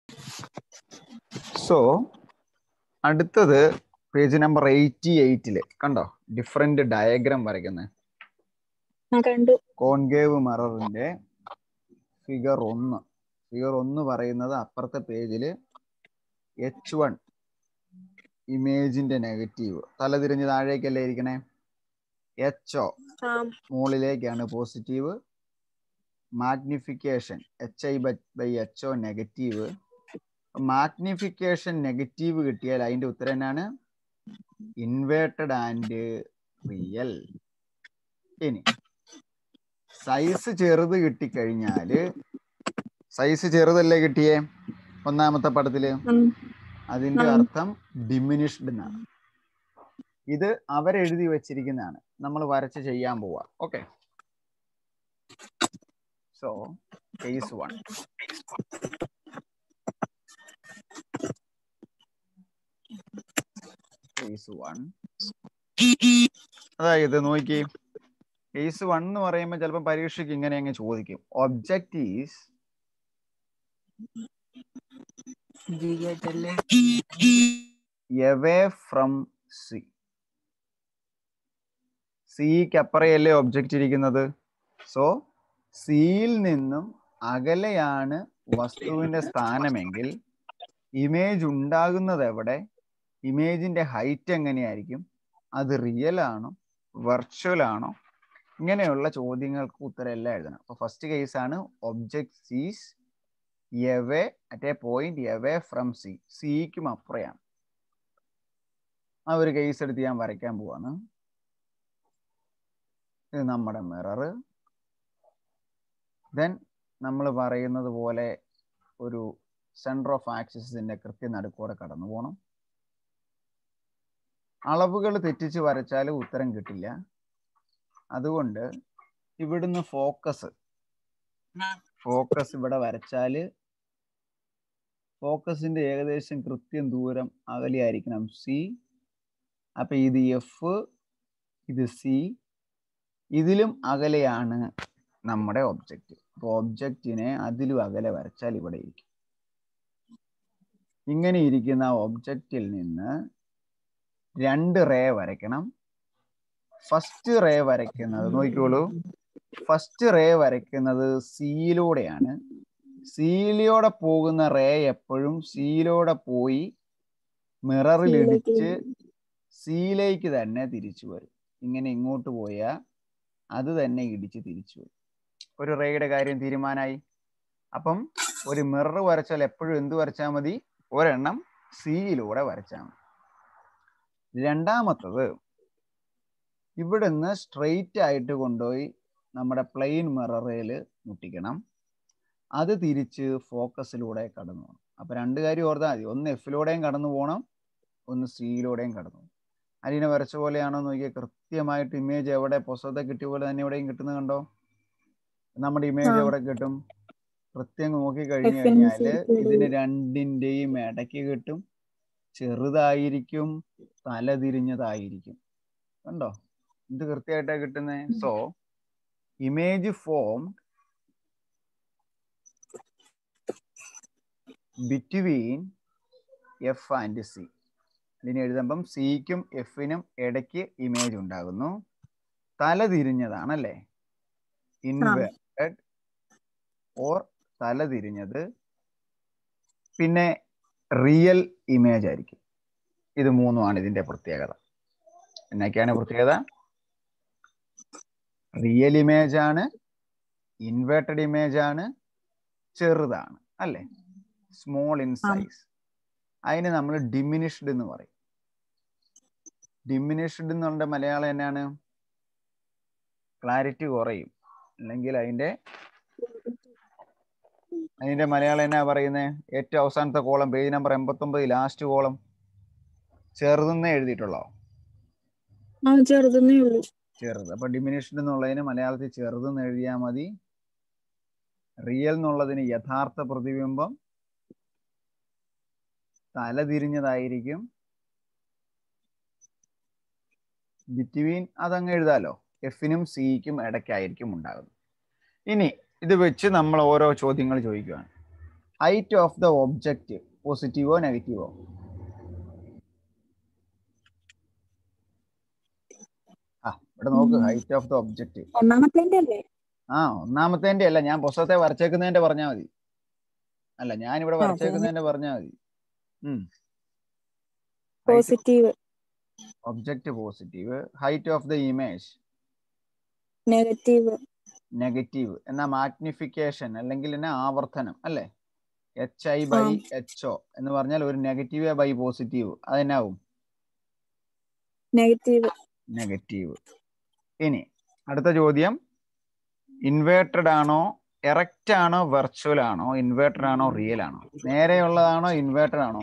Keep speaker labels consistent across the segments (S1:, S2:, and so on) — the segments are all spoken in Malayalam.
S1: സോ അടുത്തത് പേജ് നമ്പർ എയ്റ്റി എയ്റ്റില് കണ്ടോ ഡിഫറെന്റ് ഡയഗ്രാം വരയ്ക്കുന്നത്
S2: ആ കണ്ടു
S1: കോൺകേവ് മിററിന്റെ ഫിഗർ ഒന്ന് ഫിഗർ ഒന്ന് പറയുന്നത് അപ്പുറത്തെ പേജില് എച്ച് വൺ ഇമേജിന്റെ നെഗറ്റീവ് തലതിരിഞ്ഞ് താഴേക്കല്ലേ ഇരിക്കണേ എച്ച് ഒ
S2: ആ
S1: മുകളിലേക്കാണ് positive magnification H I by H O negative magnification negative കിട്ടിയാൽ അതിന്റെ ഉത്തരം എന്നാണ് ഇൻവേർട്ടഡ് ആൻഡ് റിയൽ ഇനി സൈസ് ചെറുത് കിട്ടിക്കഴിഞ്ഞാല് സൈസ് ചെറുതല്ലേ കിട്ടിയേ ഒന്നാമത്തെ പടത്തില്
S2: ഉം.
S1: അതിന്റെ
S2: ഉം.
S1: അർത്ഥം ഡിമിനിഷ്ഡ് എന്നാണ് ഇത് അവരെഴുതി വെച്ചിരിക്കുന്നതാണ് നമ്മൾ വരച്ച് ചെയ്യാൻ പോവാ okay so case one case one അതായത് നോക്കി കേസ് വൺ എന്ന് പറയുമ്പോൾ ചിലപ്പോൾ പരീക്ഷയ്ക്ക് ഇങ്ങനെ അങ്ങ് ചോദിക്കും object is away from C സിക്ക് അപ്പുറയല്ലേ ഒബ്ജക്റ്റ് ഇരിക്കുന്നത് സോ സിയിൽ നിന്നും അകലെയാണ് വസ്തുവിന്റെ സ്ഥാനമെങ്കിൽ ഇമേജ് ഉണ്ടാകുന്നത് എവിടെ ഇമേജിന്റെ ഹൈറ്റ് എങ്ങനെയായിരിക്കും അത് റിയൽ ആണോ വെർച്വൽ ആണോ ഇങ്ങനെയുള്ള ചോദ്യങ്ങൾക്ക് ഉത്തരം എല്ലാം എഴുതണം അപ്പൊ ഫസ്റ്റ് കേസ് ആണ് object is away at a point away from C സിക്കും അപ്പുറയാണ് ആ ഒരു കേസ് എടുത്ത് ഞാൻ വരയ്ക്കാൻ പോവാണ് ഇത് നമ്മുടെ മിറർ ദെൻ നമ്മൾ പറയുന്നത് പോലെ ഒരു സെൻറ്റർ ഓഫ് ആക്സിസിന്റെ കൃത്യ നടുക്കൂടെ കടന്നു പോകണം അളവുകൾ തെറ്റിച്ച് വരച്ചാൽ ഉത്തരം കിട്ടില്ല അതുകൊണ്ട് ഇവിടുന്ന് ഫോക്കസ് ഫോക്കസ് ഇവിടെ വരച്ചാല് ഫോക്കസിന്റെ ഏകദേശം കൃത്യം ദൂരം അകലെയായിരിക്കണം സി അപ്പൊ ഇത് എഫ് ഇത് സി ഇതിലും അകലെയാണ് നമ്മുടെ ഒബ്ജക്റ്റ് അപ്പൊ ഒബ്ജക്റ്റിനെ അതിലും അകലെ വരച്ചാൽ ഇവിടെ ഇരിക്കും ഇങ്ങനെ ഇരിക്കുന്ന ഒബ്ജക്റ്റിൽ നിന്ന് രണ്ട് റേ വരയ്ക്കണം ഫസ്റ്റ് റേ വരയ്ക്കുന്നത് നോക്കിക്കോളൂ ഫസ്റ്റ് റേ വരയ്ക്കുന്നത് സിയിലൂടെയാണ് സിയിലൂടെ പോകുന്ന റേ എപ്പോഴും സിയിലൂടെ പോയി മിററിൽ ഇടിച്ച് സിയിലേക്ക് തന്നെ തിരിച്ചു വരും ഇങ്ങനെ ഇങ്ങോട്ട് പോയാൽ അത് തന്നെ ഇടിച്ച് തിരിച്ചു വരും ഒരു റേയുടെ കാര്യം തീരുമാനമായി അപ്പം ഒരു മിറർ വരച്ചാൽ എപ്പോഴും എന്ത് വരച്ചാൽ മതി ഒരെണ്ണം സിയിലൂടെ വരച്ചാൽ മതി രണ്ടാമത്തത് ഇവിടുന്ന് സ്ട്രെയിറ്റ് ആയിട്ട് കൊണ്ടുപോയി നമ്മുടെ പ്ലെയിൻ മിററിൽ മുട്ടിക്കണം അത് തിരിച്ച് ഫോക്കസിലൂടെ കടന്നു പോകണം അപ്പൊ രണ്ട് കാര്യം ഓർത്താൽ മതി ഒന്ന് എഫിലൂടെയും കടന്നു പോകണം ഒന്ന് സിയിലൂടെയും കടന്നു പോകണം അലീന വരച്ച പോലെയാണോ നോക്കിയാൽ കൃത്യമായിട്ട് ഇമേജ് എവിടെ പുസ്തകത്തെ കിട്ടിയ പോലെ തന്നെ എവിടെയും കിട്ടുന്നത് കണ്ടോ നമ്മുടെ ഇമേജ്
S2: ആ.
S1: എവിടെ കിട്ടും കൃത്യം നോക്കി കഴിഞ്ഞു
S2: FNC
S1: കഴിഞ്ഞാല്
S2: ക്ക്
S1: ഇതിന് രണ്ടിന്റെയും ഇടയ്ക്ക് കിട്ടും ചെറുതായിരിക്കും തല തിരിഞ്ഞതായിരിക്കും കണ്ടോ ഇത് കൃത്യമായിട്ടാ കിട്ടുന്നത് so image form between F and C ഇതിനെ എഴുതുമ്പം സിക്കും എഫിനും ഇടയ്ക്ക് ഇമേജ് ഉണ്ടാകുന്നു തല തിരിഞ്ഞതാണല്ലേ ഇൻവേർട്ടഡ് ഓർ തല തിരിഞ്ഞത് പിന്നെ റിയൽ ഇമേജ് ആയിരിക്കും ഇത് മൂന്നുമാണ് ഇതിന്റെ പ്രത്യേകത എന്നൊക്കെയാണ് പ്രത്യേകത റിയൽ ഇമേജ് ആണ് ഇൻവേർട്ടഡ് ഇമേജ് ആണ് ചെറുതാണ് അല്ലേ സ്മോൾ ഇൻ സൈസ് അതിന് നമ്മൾ ഡിമിനിഷ്ഡ് എന്ന് പറയും ഡിമിനിഷ്ഡ് എന്നുള്ള മലയാളം എന്നാണ് ക്ലാരിറ്റി കുറയും അല്ലെങ്കിൽ അതിന്റെ അതിന്റെ മലയാളം എന്നാ പറയുന്നത് ഏറ്റവും അവസാനത്തെ കോളം പേജ് നമ്പർ എൺപത്തൊമ്പത് ലാസ്റ്റ് കോളം ചെറുതെന്നേ എഴുതിയിട്ടുള്ളോ
S2: ആ ചെറുതെന്നേ ഉള്ളൂ
S1: ചെറുത് അപ്പൊ ഡിമിനിഷ്ഡ് എന്നുള്ളതിന് മലയാളത്തിൽ ചെറുതെന്ന് എഴുതിയാൽ മതി റിയൽ എന്നുള്ളതിന് യഥാർത്ഥ പ്രതിബിംബം തല തിരിഞ്ഞതായിരിക്കും ബിറ്റ്വീൻ അതങ്ങ് എഴുതാലോ എഫിനും സിക്കും ഇടയ്ക്കായിരിക്കും ഉണ്ടാകുന്നത് ഇനി ഇത് വെച്ച് നമ്മൾ ഓരോ ചോദ്യങ്ങൾ ചോദിക്കുകയാണ് ഹൈറ്റ് ഓഫ് ദ ഒബ്ജക്റ്റ് പോസിറ്റീവോ നെഗറ്റീവോ ആ ഇവിടെ നോക്ക്
S2: ഉം.
S1: ഹൈറ്റ് ഓഫ് ദ ഒബ്ജക്റ്റ്
S2: ഒന്നാമത്തെ അല്ലേ
S1: ആ ഒന്നാമത്തേന്റെ അല്ല ഞാൻ പുസ്തകത്തെ വരച്ചേക്കുന്നതിന്റെ പറഞ്ഞാൽ മതി അല്ല ഞാൻ ഇവിടെ
S2: ആ,
S1: വരച്ചേക്കുന്നതിന്റെ പറഞ്ഞാൽ മതി
S2: positive
S1: object positive height of the image
S2: negative
S1: negative എന്നാ മാഗ്നിഫിക്കേഷൻ അല്ലെങ്കിൽ എന്നാ ആവർത്തനം അല്ലേ എച്ച് ഐ ബൈ
S2: ആ.
S1: എച്ച് ഒ എന്ന് പറഞ്ഞാൽ ഒരു നെഗറ്റീവ് ബൈ പോസിറ്റീവ് അതെന്നാവും
S2: നെഗറ്റീവ്
S1: നെഗറ്റീവ് ഇനി അടുത്ത ചോദ്യം ഇൻവേർട്ടഡ് ആണോ എറക്റ്റ് ആണോ വെർച്വൽ ആണോ ഇൻവേർട്ടഡ് ആണോ റിയൽ ആണോ നേരെയുള്ളതാണോ ഇൻവേർട്ടഡ് ആണോ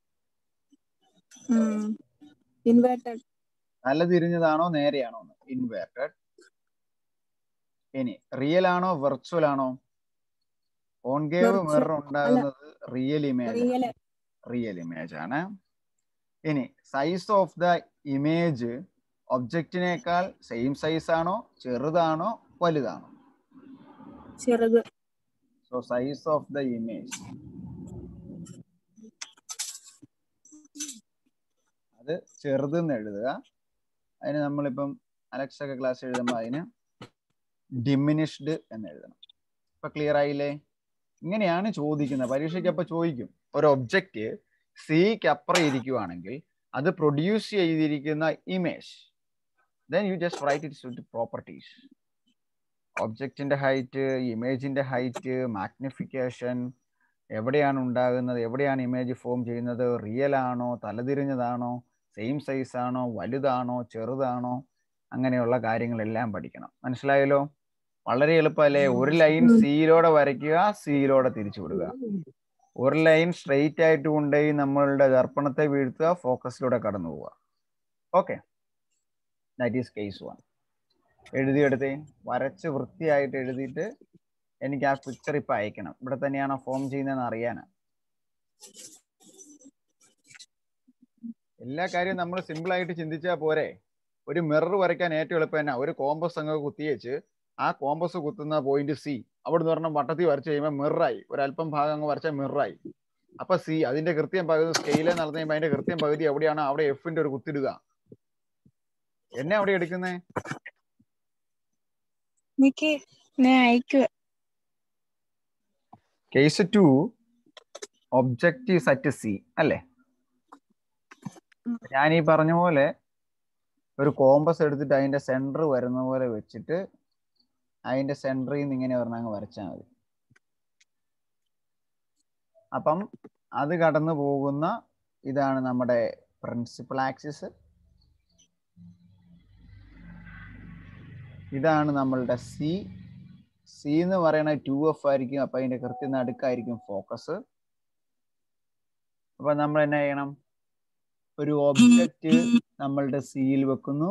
S2: ഇൻവേർട്ടഡ്
S1: തല തിരിഞ്ഞതാണോ നേരെയാണോ ഇൻവേർട്ടഡ് ഇനി റിയൽ ആണോ വെർച്വൽ ആണോ ഓൺഗേവ്
S2: Virtual.
S1: മിറർ ഉണ്ടാകുന്നത് real image
S2: real
S1: real image ആണ് ഇനി സൈസ് ഓഫ് ദ ഇമേജ് ഒബ്ജക്റ്റിനേക്കാൾ സെയിം സൈസ് ആണോ ചെറുതാണോ വലുതാണോ
S2: ചെറുത്
S1: so size of the image അത് ചെറുതെന്ന് എഴുതുക അതിന് നമ്മളിപ്പം അലക്സ് ഒക്കെ ക്ലാസ് എഴുതുമ്പോൾ അതിന് ഡിമിനിഷ്ഡ് എന്ന് എഴുതണം ഇപ്പൊ ക്ലിയർ ആയില്ലേ ഇങ്ങനെയാണ് ചോദിക്കുന്നത് പരീക്ഷയ്ക്ക് അപ്പൊ ചോദിക്കും ഒരു ഒബ്ജക്റ്റ് സിക്ക് അപ്പുറം ഇരിക്കുവാണെങ്കിൽ അത് പ്രൊഡ്യൂസ് ചെയ്തിരിക്കുന്ന image then you just write its with properties ഒബ്ജക്റ്റിന്റെ ഹൈറ്റ് ഇമേജിന്റെ ഹൈറ്റ് മാഗ്നിഫിക്കേഷൻ എവിടെയാണ് ഉണ്ടാകുന്നത് എവിടെയാണ് ഇമേജ് ഫോം ചെയ്യുന്നത് റിയൽ ആണോ തലതിരിഞ്ഞതാണോ സെയിം സൈസ് ആണോ വലുതാണോ ചെറുതാണോ അങ്ങനെയുള്ള കാര്യങ്ങളെല്ലാം പഠിക്കണം മനസ്സിലായല്ലോ വളരെ എളുപ്പമല്ലേ ഒരു ലൈൻ
S2: ഉം.
S1: സിയിലൂടെ വരയ്ക്കുക സിയിലൂടെ തിരിച്ചു വിടുക ഒരു ലൈൻ സ്ട്രെയിറ്റ് ആയിട്ട് കൊണ്ടുപോയി നമ്മളുടെ ദർപ്പണത്തെ വീഴ്ത്തുക ഫോക്കസിലൂടെ കടന്നു പോവുക okay that is case one എഴുതിയെടുത്തേ വരച്ച് വൃത്തിയായിട്ട് എഴുതിയിട്ട് എനിക്ക് ആ പിക്ചർ ഇപ്പൊ അയക്കണം ഇവിടെ തന്നെയാണോ ഫോം ചെയ്യുന്നതെന്ന് അറിയാനാ എല്ലാ കാര്യവും നമ്മൾ സിമ്പിൾ ആയിട്ട് ചിന്തിച്ചാൽ പോരെ ഒരു മിറർ വരയ്ക്കാൻ ഏറ്റവും എളുപ്പം തന്നെ ഒരു കോമ്പസ് അങ്ങ് കുത്തിയേച്ച് ആ കോമ്പസ് കുത്തുന്ന പോയിന്റ് സി അവിടെ നിന്ന് പറഞ്ഞാൽ വട്ടത്തിൽ വരച്ച് കഴിയുമ്പോൾ മിററായി ഒരല്പം ഭാഗം അങ്ങ് വരച്ചാൽ മിററായി അപ്പൊ സി അതിന്റെ കൃത്യം പകുതി സ്കെയിലെ നടന്നു കഴിയുമ്പോൾ അതിന്റെ കൃത്യം പകുതി എവിടെയാണ് അവിടെ എഫിന്റെ ഒരു കുത്തിടുക എന്നെ അവിടെ എടുക്കുന്നേ
S2: എനിക്ക് ഞാൻ അയക്കുക
S1: case two objective set C അല്ലേ
S2: ഉം.
S1: ഞാൻ ഈ പറഞ്ഞ പോലെ ഒരു കോമ്പസ് എടുത്തിട്ട് അതിന്റെ സെന്റർ വരുന്ന പോലെ വെച്ചിട്ട് അതിന്റെ സെന്ററിൽ നിന്ന് ഇങ്ങനെ പറഞ്ഞ അങ്ങ് വരച്ചാൽ മതി അപ്പം അത് കടന്നു പോകുന്ന ഇതാണ് നമ്മുടെ പ്രിൻസിപ്പൽ ആക്സിസ് ഇതാണ് നമ്മളുടെ സി സി എന്ന് പറയുന്നത് ടു എഫ് ആയിരിക്കും അപ്പൊ അതിന്റെ കൃത്യം നടുക്കായിരിക്കും ഫോക്കസ് അപ്പൊ നമ്മൾ എന്നാ ചെയ്യണം ഒരു ഒബ്ജക്റ്റ് നമ്മളുടെ സിയിൽ വെക്കുന്നു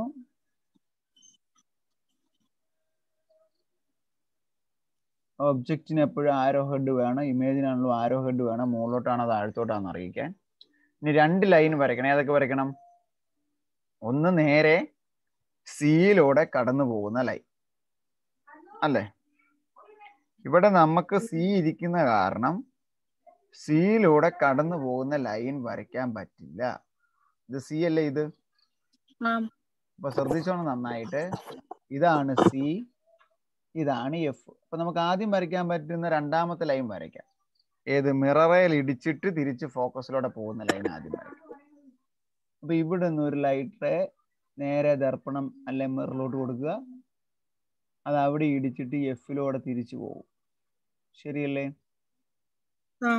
S1: ഒബ്ജക്റ്റിന് എപ്പോഴും ആരോ ഹെഡ് വേണം ഇമേജിനാണല്ലോ ആരോ ഹെഡ് വേണം മുകളിലോട്ടാണോ താഴത്തോട്ടാണെന്ന് അറിയിക്കാൻ ഇനി രണ്ട് ലൈൻ വരയ്ക്കണം ഏതൊക്കെ വരയ്ക്കണം ഒന്ന് നേരെ സിയിലൂടെ കടന്നു പോകുന്ന ലൈൻ അല്ലേ ഇവിടെ നമുക്ക് സി ഇരിക്കുന്ന കാരണം സിയിലൂടെ കടന്നു പോകുന്ന ലൈൻ വരയ്ക്കാൻ പറ്റില്ല ഇത് സി അല്ലേ ഇത്
S2: ആ
S1: അപ്പൊ ശ്രദ്ധിച്ചോണം നന്നായിട്ട് ഇതാണ് സി ഇതാണ് എഫ് അപ്പൊ നമുക്ക് ആദ്യം വരയ്ക്കാൻ പറ്റുന്ന രണ്ടാമത്തെ ലൈൻ വരയ്ക്കാം ഏത് മിററയിൽ ഇടിച്ചിട്ട് തിരിച്ച് ഫോക്കസിലൂടെ പോകുന്ന ലൈൻ ആദ്യം വരയ്ക്കാം അപ്പൊ ഇവിടെ നിന്ന് ഒരു ലൈറ്റ് നേരെ ദർപ്പണം അല്ലെ മിററിലോട്ട് കൊടുക്കുക അത് അവിടെ ഇടിച്ചിട്ട് എഫിലൂടെ തിരിച്ചു പോകും ശരിയല്ലേ
S2: ആ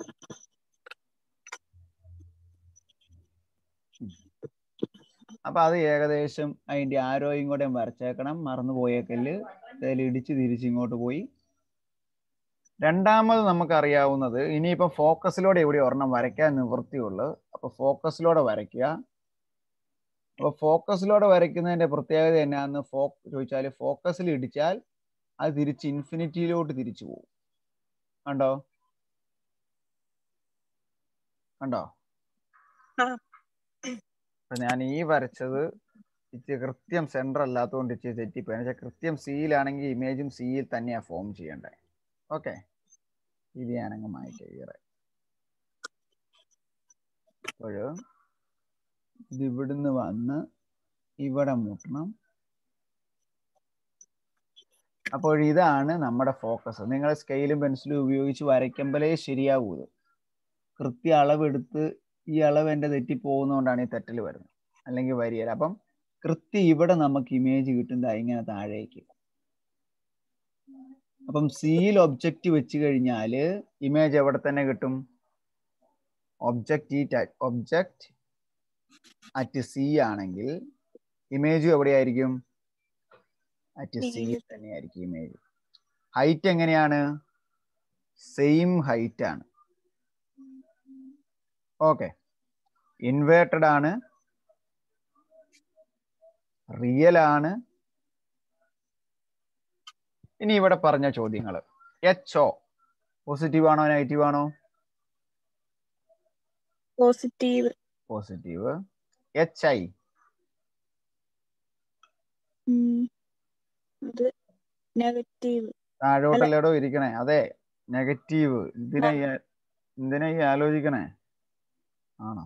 S1: അപ്പൊ അത് ഏകദേശം അതിന്റെ ആരോയും കൂടെ വരച്ചേക്കണം മറന്നു പോയേക്കല് അതിൽ ഇടിച്ച് തിരിച്ച് ഇങ്ങോട്ട് പോയി രണ്ടാമത് നമുക്കറിയാവുന്നത് ഇനിയിപ്പം ഫോക്കസിലൂടെ ഇവിടെ ഒരെണ്ണം വരയ്ക്കാൻ നിവൃത്തിയുള്ളു അപ്പൊ ഫോക്കസിലൂടെ വരയ്ക്കുക അപ്പൊ ഫോക്കസിലൂടെ വരയ്ക്കുന്നതിന്റെ പ്രത്യേകത എന്നാന്ന് ഫോ ചോദിച്ചാൽ ഫോക്കസിൽ ഇടിച്ചാൽ അത് തിരിച്ച് ഇൻഫിനിറ്റിയിലോട്ട് തിരിച്ചു പോകും കണ്ടോ കണ്ടോ
S2: ആ.
S1: അപ്പൊ ഞാൻ ഈ വരച്ചത് ഇച്ചിരി കൃത്യം സെന്റർ അല്ലാത്തതുകൊണ്ട് ഇച്ചിരി തെറ്റിപ്പോയി എന്നുവെച്ചാൽ കൃത്യം സിയിലാണെങ്കിൽ ഇമേജും സിയിൽ തന്നെയാണ് ഫോം ചെയ്യേണ്ടത് ഓക്കെ ഇത് ഞാനങ്ങ് മാറ്റി ഈറെ അപ്പോൾ ഇത് ഇവിടുന്ന് വന്ന് ഇവിടെ മുട്ടണം അപ്പോൾ ഇതാണ് നമ്മുടെ ഫോക്കസ് നിങ്ങൾ സ്കെയിലും പെൻസിലും ഉപയോഗിച്ച് വരയ്ക്കുമ്പോഴേ ശരിയാവൂ ഇത് കൃത്യ അളവെടുത്ത് ഈ അളവ് എൻ്റെ തെറ്റി പോകുന്നതുകൊണ്ടാണ് ഈ തെറ്റൽ വരുന്നത് അല്ലെങ്കിൽ വരികയില്ല അപ്പം കൃത്യം ഇവിടെ നമുക്ക് ഇമേജ് കിട്ടുന്നത് ഇങ്ങനെ താഴേക്ക് അപ്പം സിയിൽ ഒബ്ജക്റ്റ് വെച്ച് കഴിഞ്ഞാൽ ഇമേജ് എവിടെ തന്നെ കിട്ടും ഒബ്ജക്റ്റ് ഈ ഒബ്ജക്റ്റ് അറ്റ് സി ആണെങ്കിൽ ഇമേജും എവിടെയായിരിക്കും അറ്റ് സി തന്നെയായിരിക്കും ഇമേജ് ഹൈറ്റ് എങ്ങനെയാണ് സെയിം ഹൈറ്റ് ആണ് ഓക്കെ ഇൻവേർട്ടഡ് ആണ് റിയൽ ആണ് ഇനി ഇവിടെ പറഞ്ഞ ചോദ്യങ്ങൾ എച്ച് ഒ പോസിറ്റീവ് ആണോ നെഗറ്റീവ് ആണോ
S2: പോസിറ്റീവ്
S1: പോസിറ്റീവ് എച്ച് ഐ
S2: അത് നെഗറ്റീവ്
S1: താഴോട്ടല്ലേടോ ഇരിക്കണേ അതെ നെഗറ്റീവ് എന്തിനാ ഈ ആ- എന്തിനാ ഈ ആലോചിക്കണേ ആണോ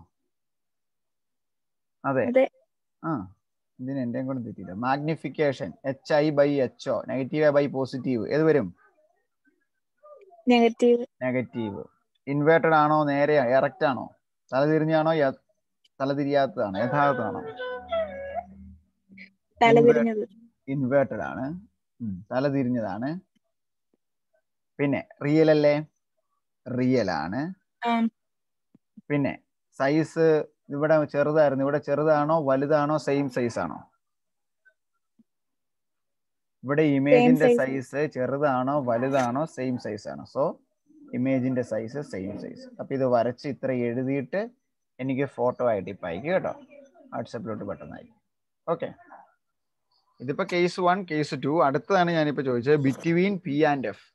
S1: അതെ
S2: അതെ
S1: ആ ഇതിന് എന്റെയും കൂടെ തെറ്റില്ല magnification H I by H O negative by positive ഏത് വരും
S2: നെഗറ്റീവ്
S1: നെഗറ്റീവ് ഇൻവേർട്ടഡ് ആണോ നേരെ എറക്റ്റ് ആണോ തലതിരിഞ്ഞാണോ യ- തലതിരിയാത്തതാണോ യഥാർത്ഥമാണോ
S2: തലതിരിഞ്ഞത്
S1: ഇൻവേർട്ടഡ് ആണ് ഉം, തലതിരിഞ്ഞതാണ് പിന്നെ റിയൽ അല്ലേ റിയൽ ആണ്
S2: ആ
S1: പിന്നെ സൈസ് ഇവിടെ ചെറുതായിരുന്നു ഇവിടെ ചെറുതാണോ വലുതാണോ സെയിം സൈസ് ആണോ ഇവിടെ ഇമേജിന്റെ
S2: size.
S1: സൈസ് ചെറുതാണോ വലുതാണോ സെയിം സൈസ് ആണോ സോ ഇമേജിന്റെ സൈസ് സെയിം സൈസ് അപ്പൊ ഇത് വരച്ച് ഇത്ര എഴുതിയിട്ട് എനിക്ക് ഫോട്ടോ ആയിട്ട് ഇപ്പൊ അയക്കും കേട്ടോ വാട്സപ്പിലോട്ട് പെട്ടെന്നായി ഓക്കെ ഇതിപ്പോ കേസ് വൺ കേസ് ടു അടുത്തതാണ് ഞാനിപ്പോ ചോദിച്ചത് between P and F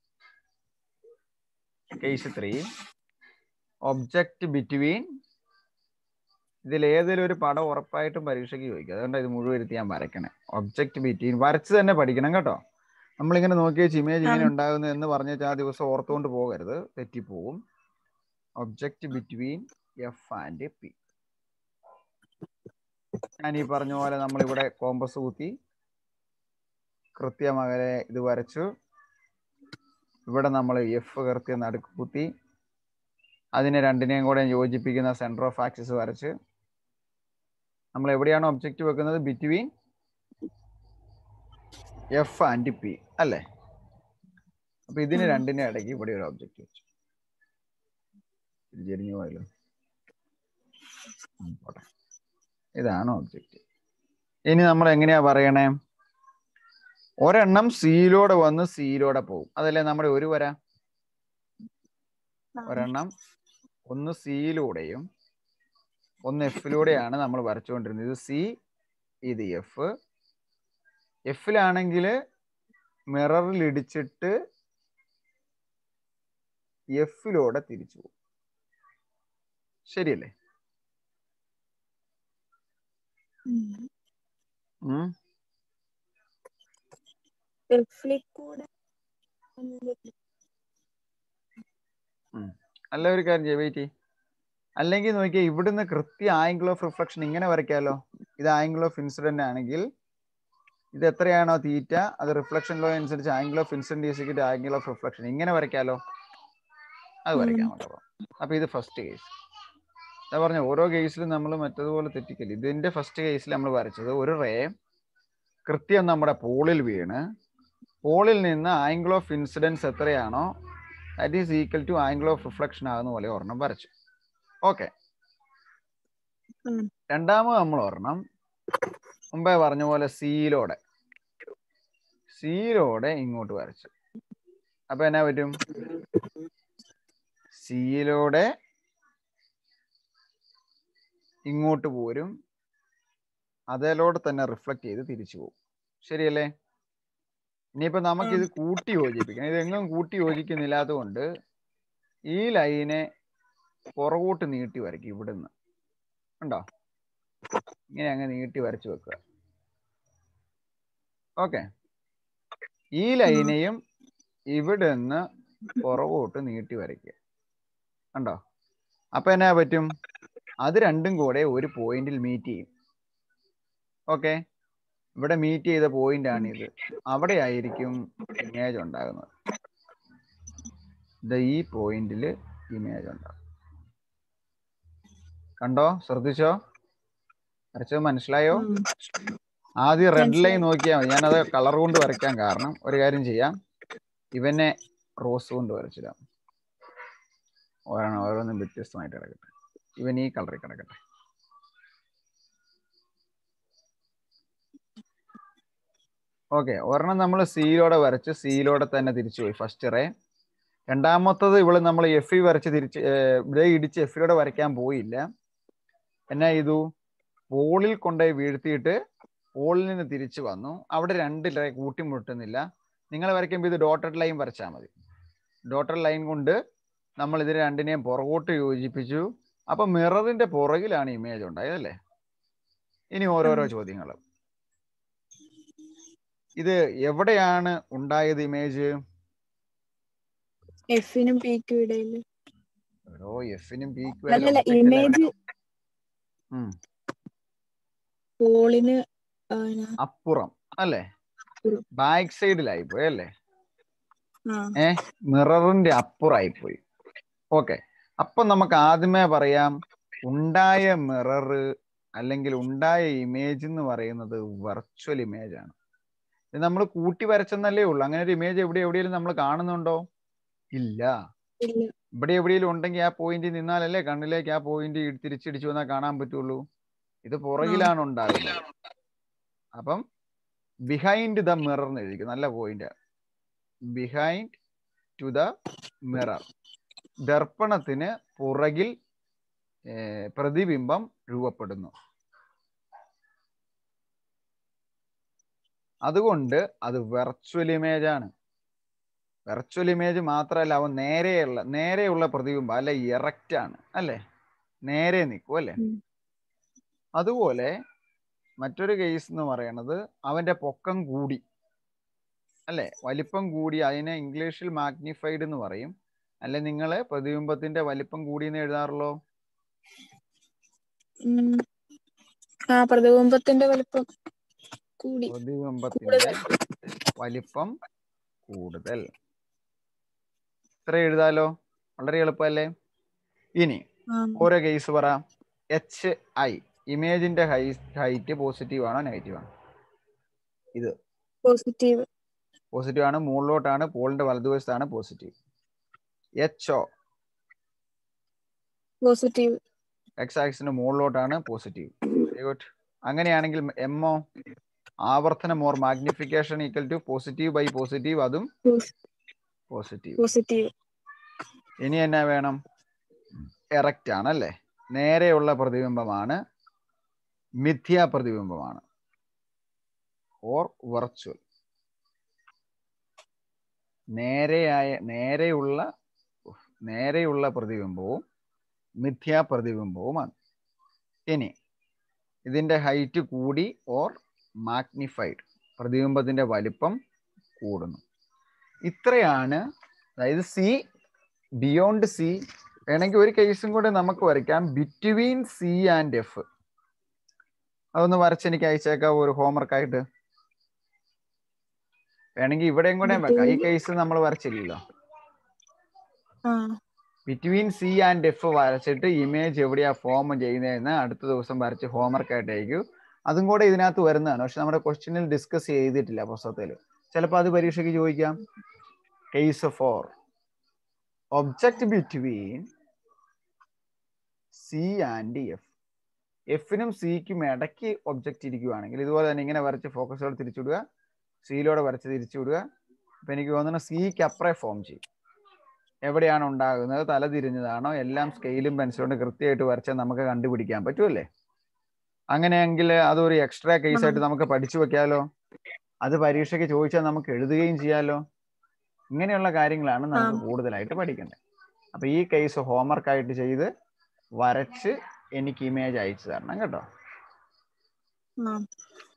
S1: case three object between ഇതിൽ ഏതെങ്കിലും ഒരു പടം ഉറപ്പായിട്ടും പരീക്ഷയ്ക്ക് ചോദിക്കും അതുകൊണ്ട് ഇത് മുഴുവൻ ഇരുത്തി ഞാൻ വരയ്ക്കണേ ഒബ്ജക്റ്റ് ബിറ്റ്വീൻ വരച്ച് തന്നെ പഠിക്കണം കേട്ടോ നമ്മളിങ്ങനെ നോക്കി വെച്ച് ഇമേജ് ഇങ്ങനെ
S2: ആ.
S1: ഉണ്ടാകുന്നു എന്ന് പറഞ്ഞ ആ ദിവസം ഓർത്തുകൊണ്ട് പോകരുത് തെറ്റിപ്പോവും object between F and P ഞാൻ ഈ പറഞ്ഞ പോലെ നമ്മളിവിടെ കോമ്പസ് കുത്തി കൃത്യമകലെ ഇത് വരച്ചു ഇവിടെ നമ്മൾ എഫ് കൃത്യം നടുക്ക് കുത്തി അതിനെ രണ്ടിനെയും കൂടെ യോജിപ്പിക്കുന്ന സെന്റർ ഓഫ് ആക്സിസ് വരച്ച് നമ്മൾ എവിടെയാണ് ഒബ്ജക്റ്റ് വെക്കുന്നത് ബിറ്റ്വീൻ എഫ് ആൻഡ് പി അല്ലേ അപ്പൊ ഇതിന്
S2: ഉം.
S1: രണ്ടിനെ ഇടയ്ക്ക് ഇവിടെ ഒരു ഒബ്ജക്റ്റ് വെച്ചു ഇത് ചെരിഞ്ഞു പോയല്ലോ ഉം, പോട്ടെ ഇതാണ് ഒബ്ജക്റ്റ് ഇനി നമ്മൾ എങ്ങനെയാ പറയണേ ഒരെണ്ണം സിയിലൂടെ വന്ന് സിയിലൂടെ പോകും അതല്ലേ നമ്മുടെ ഒരു വര ഒരെണ്ണം ഒന്ന് സിയിലൂടെയും ഒന്ന് എഫിലൂടെയാണ് നമ്മൾ വരച്ചുകൊണ്ടിരുന്നത് ഇത് സി ഇത് എഫ് എഫിലാണെങ്കിൽ മിററിൽ ഇടിച്ചിട്ട് എഫിലൂടെ തിരിച്ചു പോകും ശരിയല്ലേ ഉം
S2: എഫിൽ കൂടെ
S1: അല്ല ഒരു കാര്യം ചെയ്യ വെയിറ്റ് അല്ലെങ്കിൽ നോക്കിയാൽ ഇവിടുന്ന് കൃത്യ ആംഗിൾ ഓഫ് റിഫ്ലക്ഷൻ ഇങ്ങനെ വരയ്ക്കാലോ ഇത് ആംഗിൾ ഓഫ് ഇൻസിഡന്റ് ആണെങ്കിൽ ഇത് എത്രയാണോ തീറ്റ അത് റിഫ്ലക്ഷൻ ലോ അനുസരിച്ച് ആംഗിൾ ഓഫ് ഇൻസിഡന്റ് ഈസിക്കിട്ട് ആംഗിൾ ഓഫ് റിഫ്ലക്ഷൻ ഇങ്ങനെ വരയ്ക്കാലോ അത് വരയ്ക്കാം കേട്ടോ അപ്പൊ ഇത് ഫസ്റ്റ് കേസ് ഞാൻ പറഞ്ഞ ഓരോ കേസിലും നമ്മൾ മറ്റതുപോലെ തെറ്റിക്കല് ഇതിന്റെ ഫസ്റ്റ് കേസിൽ നമ്മൾ വരച്ചത് ഒരു റേ കൃത്യം നമ്മുടെ പോളിൽ വീണ് പോളിൽ നിന്ന് ആംഗിൾ ഓഫ് ഇൻസിഡൻസ് എത്രയാണോ that is equal to angle of reflection ആകുന്ന പോലെ ഒരെണ്ണം വരച്ചു ഓക്കെ
S2: ഉം.
S1: രണ്ടാമത് നമ്മൾ ഒരെണ്ണം മുമ്പേ പറഞ്ഞ പോലെ സീലോടെ സീലോടെ ഇങ്ങോട്ട് വരച്ചു അപ്പൊ എന്നാ പറ്റും സീലോടെ ഇങ്ങോട്ട് പോരും അതിലൂടെ തന്നെ റിഫ്ലക്ട് ചെയ്ത് തിരിച്ചു പോകും ശരിയല്ലേ ഇനിയിപ്പോ നമുക്കിത് കൂട്ടി യോജിപ്പിക്കണം ഇതെങ്ങും കൂട്ടി യോജിക്കുന്നില്ലാത്തത് കൊണ്ട് ഈ ലൈനെ പുറകോട്ട് നീട്ടി വരയ്ക്കും ഇവിടുന്ന് ഉണ്ടോ ഇങ്ങനെ അങ്ങ് നീട്ടി വരച്ചു വെക്കുക ഓക്കെ ഈ ലൈനെയും ഇവിടുന്ന് പുറകോട്ട് നീട്ടി വരയ്ക്കുക കണ്ടോ അപ്പൊ എന്നാ പറ്റും അത് രണ്ടും കൂടെ ഒരു പോയിന്റിൽ മീറ്റ് ചെയ്യും ഓക്കെ ഇവിടെ മീറ്റ് ചെയ്ത പോയിന്റ് ആണ് ഇത് അവിടെ ആയിരിക്കും ഇമേജ് ഉണ്ടാകുന്നത് ഇത് ഈ പോയിന്റിൽ ഇമേജ് ഉണ്ടാകും കണ്ടോ ശ്രദ്ധിച്ചോ വരച്ചത് മനസ്സിലായോ
S2: ഉം.
S1: ആദ്യം റെഡ് ലൈൻ
S2: മനസ്സിലായി.
S1: നോക്കിയാൽ മതി ഞാനത് കളർ കൊണ്ട് വരയ്ക്കാൻ കാരണം ഒരു കാര്യം ചെയ്യാം ഇവനെ റോസ് കൊണ്ട് വരച്ചിടാം ഓരോന്ന് ഓരോന്നും വ്യത്യസ്തമായിട്ട് കിടക്കട്ടെ ഇവൻ ഈ കളറിൽ കിടക്കട്ടെ ഓക്കെ ഒരെണ്ണം നമ്മൾ സീലോടെ വരച്ച് സീലോടെ തന്നെ തിരിച്ചു പോയി ഫസ്റ്റ് റേ രണ്ടാമത്തത് ഇവള് നമ്മൾ എഫ് ഇ വരച്ച് തിരിച്ച് ഇവിടെ ഇടിച്ച് എഫിലൂടെ വരയ്ക്കാൻ പോയില്ല എന്നാ ചെയ്തു പോളിൽ കൊണ്ടുപോയി വീഴ്ത്തിയിട്ട് പോളിൽ നിന്ന് തിരിച്ചു വന്നു അവിടെ രണ്ട് ലൈൻ കൂട്ടിമുട്ടുന്നില്ല നിങ്ങൾ വരയ്ക്കുമ്പോൾ ഇത് ഡോട്ടഡ് ലൈൻ വരച്ചാൽ മതി ഡോട്ടഡ് ലൈൻ കൊണ്ട് നമ്മൾ ഇത് രണ്ടിനെയും പുറകോട്ട് യോജിപ്പിച്ചു അപ്പൊ മിററിന്റെ പുറകിലാണ് ഇമേജ് ഉണ്ടായതല്ലേ ഇനി ഓരോരോ ചോദ്യങ്ങൾ ഇത് എവിടെയാണ് ഉണ്ടായത് ഇമേജ്
S2: എഫിനും പിക്കും ഇടയില്
S1: ഓരോ എഫിനും പിക്കും
S2: അല്ലല്ല ഇമേജ് പോളിന് ആ, ന-
S1: അപ്പുറം അല്ലേ
S2: അപ്പുറം.
S1: ബാക്ക് സൈഡിലായി പോയി അല്ലേ
S2: ആ
S1: ഏ മിററിന്റെ അപ്പുറമായി പോയി ഓക്കെ അപ്പൊ നമുക്ക് ആദ്യമേ പറയാം ഉണ്ടായ മിറർ അല്ലെങ്കിൽ ഉണ്ടായ ഇമേജ് എന്ന് പറയുന്നത് വെർച്വൽ ഇമേജ് ആണ് ഇത് നമ്മൾ കൂട്ടി വരച്ചെന്നല്ലേ ഉള്ളൂ അങ്ങനെ ഒരു ഇമേജ് എവിടെ എവിടെയെങ്കിലും നമ്മൾ കാണുന്നുണ്ടോ ഇല്ല
S2: ഇല്ല
S1: ഇവിടെ എവിടെയെങ്കിലും ഉണ്ടെങ്കിൽ ആ പോയിന്റ് നിന്നാലല്ലേ കണ്ണിലേക്ക് ആ പോയിന്റ് തിരിച്ചിടിച്ചു വന്നാൽ കാണാൻ പറ്റുള്ളൂ ഇത് പുറകിലാണ് ഉണ്ടാകുന്നത് അപ്പം ബിഹൈൻഡ് ദ മിറർ എന്ന് എഴുതിക്കും നല്ല point behind to the mirror ദർപ്പണത്തിന് പുറകിൽ ഏർ, പ്രതിബിംബം രൂപപ്പെടുന്നു അതുകൊണ്ട് അത് വെർച്വൽ ഇമേജ് ആണ് വെർച്വൽ ഇമേജ് മാത്രമല്ല അവൻ നേരെയുള്ള നേരെയുള്ള പ്രതിബിംബം അല്ല ഇറക്റ്റ് ആണ് അല്ലേ നേരെ നിൽക്കും അല്ലേ
S2: ഉം.
S1: അതുപോലെ മറ്റൊരു കേസ് എന്ന് പറയണത് അവന്റെ പൊക്കം കൂടി അല്ലെ വലിപ്പം കൂടി അതിനെ ഇംഗ്ലീഷിൽ മാഗ്നിഫൈഡ് എന്ന് പറയും അല്ലെ നിങ്ങൾ പ്രതിബിംബത്തിന്റെ വലിപ്പം കൂടി എന്ന് എഴുതാറുള്ളോ
S2: ഉം. ആ പ്രതിബിംബത്തിന്റെ വലിപ്പം കൂടി
S1: പ്രതിബിംബത്തിന്റെ വലിപ്പം കൂടുതൽ ഇത്ര എഴുതാലോ വളരെ എളുപ്പമല്ലേ ഇനി
S2: ആ
S1: ഓരോ കേസ് പറ എച്ച് ഐ ഇമേജിന്റെ ഹൈറ്റ് പോസിറ്റീവ് ആണോ നെഗറ്റീവ് ആണോ
S2: പോസിറ്റീവ്
S1: പോസിറ്റീവ് ആണ് മുകളിലോട്ടാണ് പോളിന്റെ വലതുവശത്താണ് positive H O
S2: positive
S1: X ആക്സിന്റെ മുകളിലോട്ടാണ് പോസിറ്റീവ് വെരി ഗുഡ് അങ്ങനെയാണെങ്കിൽ എം ഒ ആവർത്തനം or magnification equal to positive by positive അതും പോസിറ്റീവ്
S2: പോസിറ്റീവ്
S1: ഇനി എന്നാ വേണം എറക്റ്റ് ആണ് അല്ലേ നേരെയുള്ള പ്രതിബിംബമാണ് മിഥ്യാ പ്രതിബിംബമാണ് ഓർ വെർച്വൽ നേരെയായ നേരെയുള്ള ഉഫ്, നേരെയുള്ള പ്രതിബിംബവും മിഥ്യാ പ്രതിബിംബവുമാണ് ഇനി ഇതിന്റെ ഹൈറ്റ് കൂടി ഓർ മാഗ്നിഫൈഡ് പ്രതിബിംബത്തിന്റെ വലിപ്പം കൂടുന്നു ഇത്രയാണ് അതായത് സി ബിയോണ്ട് സി വേണമെങ്കിൽ ഒരു കേസും കൂടെ നമുക്ക് വരയ്ക്കാം ബിറ്റ്വീൻ സി ആൻഡ് എഫ് അതൊന്ന് വരച്ച് എനിക്ക് അയച്ചേക്കാം ഒരു ഹോംവർക്ക് ആയിട്ട് വേണമെങ്കിൽ ഇവിടെയും കൂടെ വെക്കാം ഈ കേസ് നമ്മൾ വരച്ചില്ലല്ലോ
S2: ആ
S1: ബിറ്റ്വീൻ സി ആൻഡ് എഫ് വരച്ചിട്ട് ഇമേജ് എവിടെയാ ഫോം ചെയ്യുന്നതെന്ന് അടുത്ത ദിവസം വരച്ച് ഹോംവർക്ക് ആയിട്ട് അയക്കൂ അതും കൂടെ ഇതിനകത്ത് വരുന്നതാണ് പക്ഷെ നമ്മുടെ ക്വസ്റ്റ്യനിൽ ഡിസ്കസ് ചെയ്തിട്ടില്ല പുസ്തകത്തിൽ ചിലപ്പോൾ അത് പരീക്ഷയ്ക്ക് ചോദിക്കാം case four object between C and F എഫിനും സിക്കും ഇടയ്ക്ക് ഒബ്ജക്റ്റ് ഇരിക്കുവാണെങ്കിൽ ഇതുപോലെ തന്നെ ഇങ്ങനെ വരച്ച് ഫോക്കസോടെ തിരിച്ചുവിടുക സിയിലൂടെ വരച്ച് തിരിച്ചുവിടുക അപ്പൊ എനിക്ക് തോന്നുന്നു സിക്ക് അപ്പുറേ ഫോം ചെയ്യും എവിടെയാണ് ഉണ്ടാകുന്നത് തല തിരിഞ്ഞതാണോ എല്ലാം സ്കെയിലും പെൻസിലും കൊണ്ട് കൃത്യമായിട്ട് വരച്ചാൽ നമുക്ക് കണ്ടുപിടിക്കാൻ പറ്റുമല്ലേ അങ്ങനെയെങ്കിൽ അതൊരു എക്സ്ട്രാ കേസ് ആയിട്ട് നമുക്ക് പഠിച്ചു വെക്കാലോ അത് പരീക്ഷയ്ക്ക് ചോദിച്ചാൽ നമുക്ക് എഴുതുകയും ചെയ്യാലോ ഇങ്ങനെയുള്ള കാര്യങ്ങളാണ് നമുക്ക് കൂടുതലായിട്ട് പഠിക്കേണ്ടത് അപ്പൊ ഈ കേസ് ഹോംവർക്ക് ആയിട്ട് ചെയ്ത് വരച്ച് എനിക്ക് ഇമേജ് അയച്ചു തരണം കേട്ടോ
S2: ആ